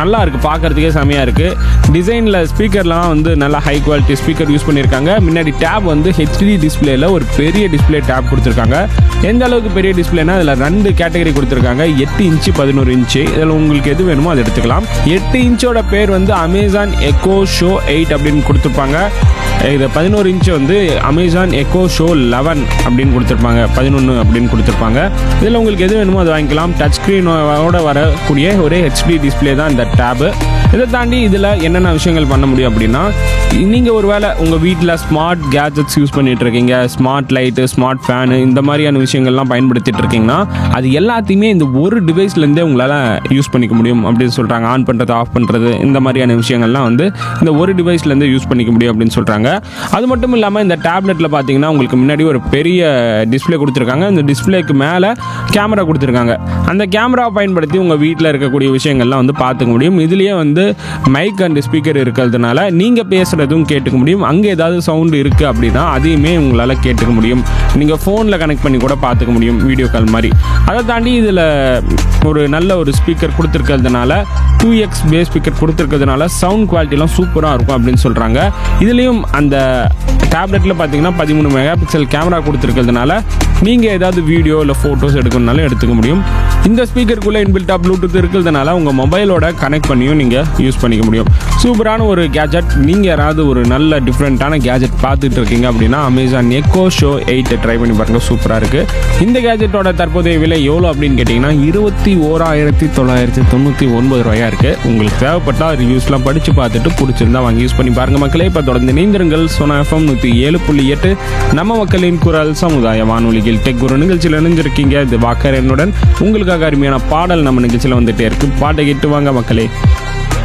நல்லா இருக்குது பார்க்குறதுக்கே செமையாக இருக்குது டிசைனில் ஸ்பீக்கர்லாம் வந்து நல்லா ஹை குவாலிட்டி ஸ்பீக்கர் யூஸ் பண்ணியிருக்காங்க முன்னாடி டேப் வந்து ஹெச்டி டிஸ்பிளேல ஒரு பெரிய டிஸ்பிளே டேப் கொடுத்துருக்காங்க எந்த அளவுக்கு பெரிய டிஸ்பிளேனா இதில் ரெண்டு கேட்டகரி கொடுத்துருக்காங்க எட்டு இன்ச்சு பதினோரு இன்ச்சு இதில் உங்களுக்கு எது வேணுமோ அதை எடுத்துக்கலாம் எட்டு இன்ச்சோட பேர் வந்து அமேசான் எக்கோ ஷோ எயிட் அப்படின்னு கொடுத்துருப்பாங்க இது பதினோரு இன்ச்சு வந்து அமேசான் எக்கோ ஷோ லெவன் அப்படின்னு கொடுத்துருப்பாங்க பதினொன்று அப்படின்னு கொடுத்துருப்பாங்க இதில் உங்களுக்கு எது வேணுமோ அதை வாங்கிக்கலாம் டச் ஸ்க்ரீனோட வரக்கூடிய ஒரே ஹெச்டி டிஸ்பிளே தான் இந்த டேபு இதை தாண்டி இதில் என்னென்ன விஷயங்கள் பண்ண முடியும் அப்படின்னா நீங்கள் ஒரு வேளை உங்கள் வீட்டில் ஸ்மார்ட் கேஜெட்ஸ் யூஸ் பண்ணிட்டு இருக்கீங்க ஸ்மார்ட் லைட்டு ஸ்மார்ட் ஃபேனு இந்த மாதிரியான விஷயங்கள்லாம் பயன்படுத்திட்டு இருக்கீங்கன்னா அது எல்லாத்தையுமே இந்த ஒரு டிவைஸ்லேருந்தே உங்களால் யூஸ் பண்ணிக்க முடியும் அப்படின்னு சொல்கிறாங்க ஆன் பண்ணுறது ஆஃப் பண்ணுறது இந்த மாதிரியான விஷயங்கள்லாம் வந்து இந்த ஒரு டிவைஸ்லேருந்து யூஸ் பண்ணிக்க முடியும் அப்படின்னு சொல்கிறாங்க அது மட்டும் இல்லாமல் இந்த டேப்லெட்டில் பார்த்தீங்கன்னா உங்களுக்கு முன்னாடி ஒரு பெரிய டிஸ்பிளே கொடுத்துருக்காங்க இந்த டிஸ்பிளேக்கு மேலே கேமரா கொடுத்துருக்காங்க அந்த கேமராவை பயன்படுத்தி உங்கள் வீட்டில் இருக்கக்கூடிய விஷயங்கள்லாம் வந்து பார்த்துக்க முடியும் இதுலேயே வந்து மைக் அண்ட் ஸ்பீக்கர் இருக்கிறதுனால நீங்கள் பேசுகிறதும் கேட்டுக்க முடியும் அங்கே ஏதாவது சவுண்டு இருக்குது அப்படின்னா அதையுமே உங்களால் கேட்டுக்க முடியும் நீங்கள் ஃபோனில் கனெக்ட் பண்ணி கூட பார்த்துக்க முடியும் வீடியோ கால் மாதிரி அதை தாண்டி இதில் ஒரு நல்ல ஒரு ஸ்பீக்கர் கொடுத்துருக்கிறதுனால டூ எக்ஸ் பேஸ் ஸ்பீக்கர் கொடுத்துருக்கிறதுனால சவுண்ட் குவாலிட்டிலாம் சூப்பராக இருக்கும் அப்படின்னு சொல்கிறாங்க இதுலேயும் அந்த டேப்லெட்டில் பார்த்தீங்கன்னா பதிமூணு மெகா பிக்சல் கேமரா கொடுத்துருக்கிறதுனால நீங்கள் ஏதாவது வீடியோ இல்லை ஃபோட்டோஸ் எடுக்கணுனாலும் எடுத்துக்க முடியும் இந்த ஸ்பீக்கருக்குள்ளே இன்பில்ட்டாக ப்ளூடூத் இருக்கிறதுனால உங்கள் மொபைலோட கனெக்ட் பண்ணியும் நீங்கள் யூஸ் பண்ணிக்க முடியும் சூப்பரான ஒரு கேஜெட் நீங்கள் யாராவது ஒரு நல்ல டிஃப்ரெண்ட்டான கேஜெட் பார்த்துட்டு இருக்கீங்க அப்படின்னா அமேசான் எக்கோ ஷோ எயிட்டை ட்ரை பண்ணி பாருங்கள் சூப்பராக இருக்குது இந்த கேஜெட்டோட தற்போதைய விலை எவ்வளோ அப்படின்னு கேட்டிங்கன்னா இருபத்தி ஓராயிரத்தி தொள்ளாயிரத்தி தொண்ணூற்றி ஒன்பது ரூபாயா இருக்குது உங்களுக்கு தேவைப்பட்டால் ரிவ்யூஸ்லாம் படித்து பார்த்துட்டு பிடிச்சிருந்தா வாங்கி யூஸ் பண்ணி பாருங்கள் மக்களே இப்போ தொடர்ந்து இணைந்திருங்கள் சோனா எஃப்எம் நூற்றி ஏழு புள்ளி எட்டு நம்ம மக்களின் குரல் சமுதாய வானொலியில் டெக் ஒரு நிகழ்ச்சியில் இணைஞ்சிருக்கீங்க இது வாக்கர் என்னுடன் உங்களுக்காக அருமையான பாடல் நம்ம நிகழ்ச்சியில் வந்துட்டே இருக்கு பாட்டை கேட்டு வாங்க மக்களே